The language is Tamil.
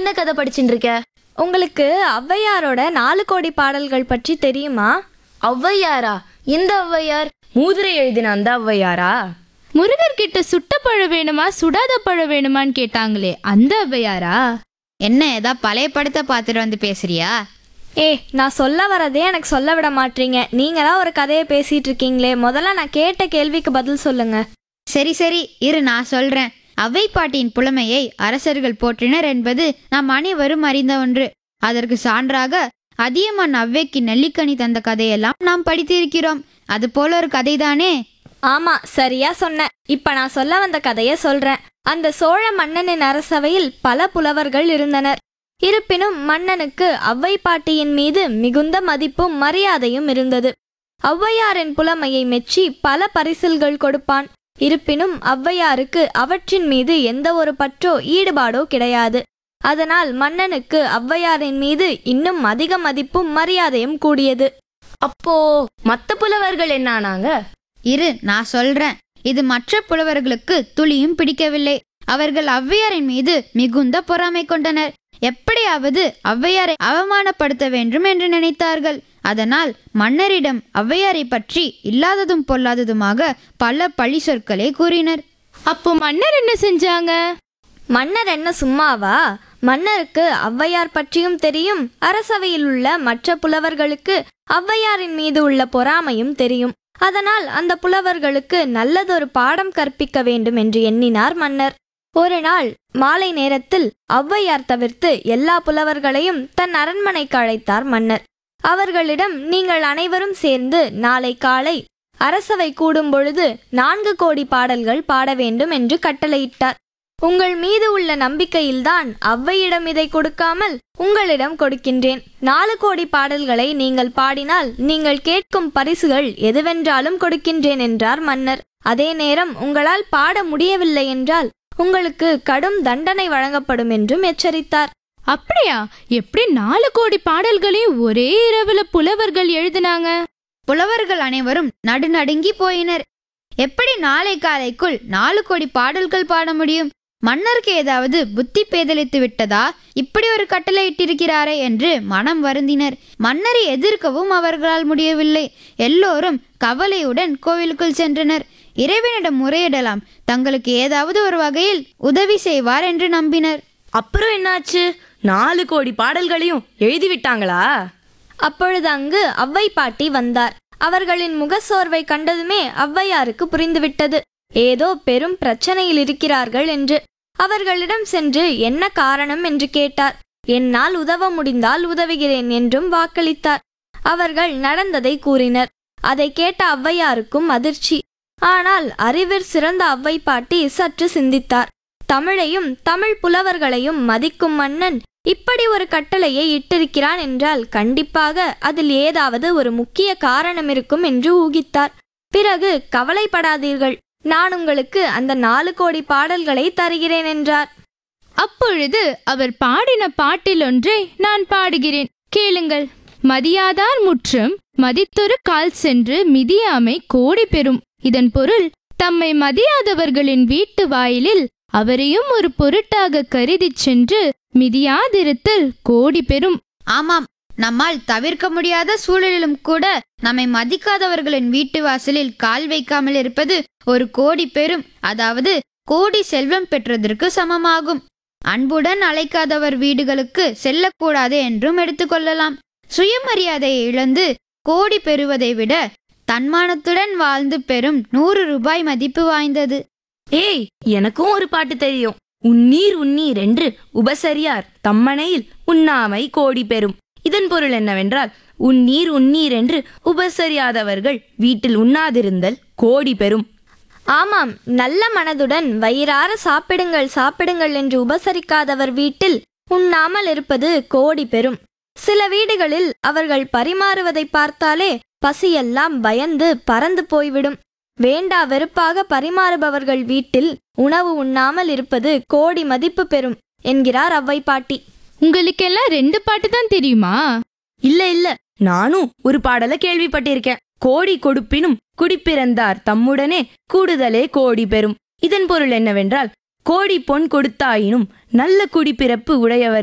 என்ன கதை படிச்சுட்டு இருக்க உங்களுக்கு ஔவையாரோட நாலு கோடி பாடல்கள் பற்றி தெரியுமா ஔவையாரா எந்த ஔவையார் மூதுரை எழுதின அந்த ஔவையாரா முருகர்கிட்ட சுட்ட பழம் வேணுமா சுடாத பழம் வேணுமான்னு கேட்டாங்களே அந்த ஔவையாரா என்ன ஏதா பழைய படத்தை பார்த்துட்டு வந்து பேசுறியா ஏ நான் சொல்ல வரதே எனக்கு சொல்ல விட மாட்டீங்க நீங்க தான் ஒரு கதையை பேசிட்டு இருக்கீங்களே முதல்ல நான் கேட்ட கேள்விக்கு பதில் சொல்லுங்க சரி சரி இரு நான் சொல்றேன் அவ்வை பாட்டியின் புலமையை அரசர்கள் போற்றினர் என்பது நாம் அனைவரும் அறிந்த ஒன்று அதற்கு சான்றாக அதியமான் அவ்வைக்கு நெல்லிக்கனி தந்த கதையெல்லாம் நாம் படித்திருக்கிறோம் அது போல ஒரு கதைதானே ஆமா சரியா சொன்ன இப்ப நான் சொல்ல வந்த கதையை சொல்றேன் அந்த சோழ மன்னனின் அரசவையில் பல புலவர்கள் இருந்தனர் இருப்பினும் மன்னனுக்கு ஔவை பாட்டியின் மீது மிகுந்த மதிப்பும் மரியாதையும் இருந்தது ஔவையாரின் புலமையை மெச்சி பல பரிசில்கள் கொடுப்பான் இருப்பினும் ஔவையாருக்கு அவற்றின் மீது எந்த ஒரு பற்றோ ஈடுபாடோ கிடையாது அதனால் மன்னனுக்கு ஔவையாரின் மீது இன்னும் அதிக மதிப்பும் மரியாதையும் கூடியது அப்போ மத்த புலவர்கள் என்ன ஆனாங்க இரு நான் சொல்றேன் இது மற்ற புலவர்களுக்கு துளியும் பிடிக்கவில்லை அவர்கள் ஔவையாரின் மீது மிகுந்த பொறாமை கொண்டனர் எப்படியாவது ஔவையாரை அவமானப்படுத்த வேண்டும் என்று நினைத்தார்கள் அதனால் மன்னரிடம் ஔவையாரை பற்றி இல்லாததும் பொல்லாததுமாக பல பழி சொற்களை கூறினர் அப்போ மன்னர் என்ன செஞ்சாங்க மன்னர் என்ன சும்மாவா மன்னருக்கு ஔவையார் பற்றியும் தெரியும் அரசவையில் உள்ள மற்ற புலவர்களுக்கு ஔவையாரின் மீது உள்ள பொறாமையும் தெரியும் அதனால் அந்த புலவர்களுக்கு நல்லதொரு பாடம் கற்பிக்க வேண்டும் என்று எண்ணினார் மன்னர் ஒரு நாள் மாலை நேரத்தில் ஔவையார் தவிர்த்து எல்லா புலவர்களையும் தன் அரண்மனைக்கு அழைத்தார் மன்னர் அவர்களிடம் நீங்கள் அனைவரும் சேர்ந்து நாளை காலை அரசவை கூடும் பொழுது நான்கு கோடி பாடல்கள் பாட வேண்டும் என்று கட்டளையிட்டார் உங்கள் மீது உள்ள நம்பிக்கையில்தான் ஔவையிடம் இதை கொடுக்காமல் உங்களிடம் கொடுக்கின்றேன் நாலு கோடி பாடல்களை நீங்கள் பாடினால் நீங்கள் கேட்கும் பரிசுகள் எதுவென்றாலும் கொடுக்கின்றேன் என்றார் மன்னர் அதே நேரம் உங்களால் பாட முடியவில்லை என்றால் உங்களுக்கு கடும் தண்டனை வழங்கப்படும் என்றும் எச்சரித்தார் அப்படியா எப்படி நாலு கோடி பாடல்களையும் ஒரே இரவுல புலவர்கள் எழுதினாங்க புலவர்கள் அனைவரும் நடுநடுங்கி போயினர் எப்படி நாளை காலைக்குள் நாலு கோடி பாடல்கள் பாட முடியும் மன்னருக்கு ஏதாவது புத்தி பேதலித்து விட்டதா இப்படி ஒரு கட்டளை இட்டிருக்கிறாரே என்று மனம் வருந்தினர் மன்னரை எதிர்க்கவும் அவர்களால் முடியவில்லை எல்லோரும் கவலையுடன் கோவிலுக்குள் சென்றனர் இறைவனிடம் முறையிடலாம் தங்களுக்கு ஏதாவது ஒரு வகையில் உதவி செய்வார் என்று நம்பினர் அப்புறம் என்னாச்சு நாலு கோடி பாடல்களையும் எழுதி விட்டாங்களா அப்பொழுது அங்கு ஔவை பாட்டி வந்தார் அவர்களின் முகசோர்வை கண்டதுமே ஔவையாருக்கு புரிந்துவிட்டது ஏதோ பெரும் பிரச்சனையில் இருக்கிறார்கள் என்று அவர்களிடம் சென்று என்ன காரணம் என்று கேட்டார் என்னால் உதவ முடிந்தால் உதவுகிறேன் என்றும் வாக்களித்தார் அவர்கள் நடந்ததை கூறினர் அதை கேட்ட ஔவையாருக்கும் அதிர்ச்சி ஆனால் அறிவிற் சிறந்த ஔவை பாட்டி சற்று சிந்தித்தார் தமிழையும் தமிழ் புலவர்களையும் மதிக்கும் மன்னன் இப்படி ஒரு கட்டளையை இட்டிருக்கிறான் என்றால் கண்டிப்பாக அதில் ஏதாவது ஒரு முக்கிய காரணம் இருக்கும் என்று ஊகித்தார் பிறகு கவலைப்படாதீர்கள் நான் உங்களுக்கு அந்த நாலு கோடி பாடல்களை தருகிறேன் என்றார் அப்பொழுது அவர் பாடின பாட்டில் ஒன்றை நான் பாடுகிறேன் கேளுங்கள் மதியாதார் முற்றும் மதித்தொரு கால் சென்று மிதியாமை கோடி பெறும் இதன் பொருள் தம்மை மதியாதவர்களின் வீட்டு வாயிலில் அவரையும் ஒரு பொருட்டாக கருதிச் சென்று மிதியாதிருத்தல் கோடி பெறும் ஆமாம் நம்மால் தவிர்க்க முடியாத சூழலிலும் கூட நம்மை மதிக்காதவர்களின் வீட்டு வாசலில் கால் வைக்காமல் இருப்பது ஒரு கோடி பெரும் அதாவது கோடி செல்வம் பெற்றதற்கு சமமாகும் அன்புடன் அழைக்காதவர் வீடுகளுக்கு செல்லக்கூடாது என்றும் எடுத்துக்கொள்ளலாம் சுயமரியாதையை இழந்து கோடி பெறுவதை விட தன்மானத்துடன் வாழ்ந்து பெறும் நூறு ரூபாய் மதிப்பு வாய்ந்தது ஏய் எனக்கும் ஒரு பாட்டு தெரியும் உன்னீர் உன்னீர் என்று உபசரியார் தம்மனையில் உண்ணாமை கோடி பெறும் இதன் பொருள் என்னவென்றால் உன்னீர் உன்னீர் என்று உபசரியாதவர்கள் வீட்டில் உண்ணாதிருந்தல் கோடி பெறும் ஆமாம் நல்ல மனதுடன் வயிறார சாப்பிடுங்கள் சாப்பிடுங்கள் என்று உபசரிக்காதவர் வீட்டில் உண்ணாமல் இருப்பது கோடி பெறும் சில வீடுகளில் அவர்கள் பரிமாறுவதை பார்த்தாலே பசியெல்லாம் பயந்து பறந்து போய்விடும் வேண்டா வெறுப்பாக பரிமாறுபவர்கள் வீட்டில் உணவு உண்ணாமல் இருப்பது கோடி மதிப்பு பெறும் என்கிறார் அவ்வை பாட்டி உங்களுக்கெல்லாம் ரெண்டு பாட்டு தான் தெரியுமா இல்ல இல்ல நானும் ஒரு பாடல கேள்விப்பட்டிருக்கேன் கோடி கொடுப்பினும் குடிப்பிறந்தார் தம்முடனே கூடுதலே கோடி பெறும் இதன் பொருள் என்னவென்றால் கோடி பொன் கொடுத்தாயினும் நல்ல குடிப்பிறப்பு உடையவர்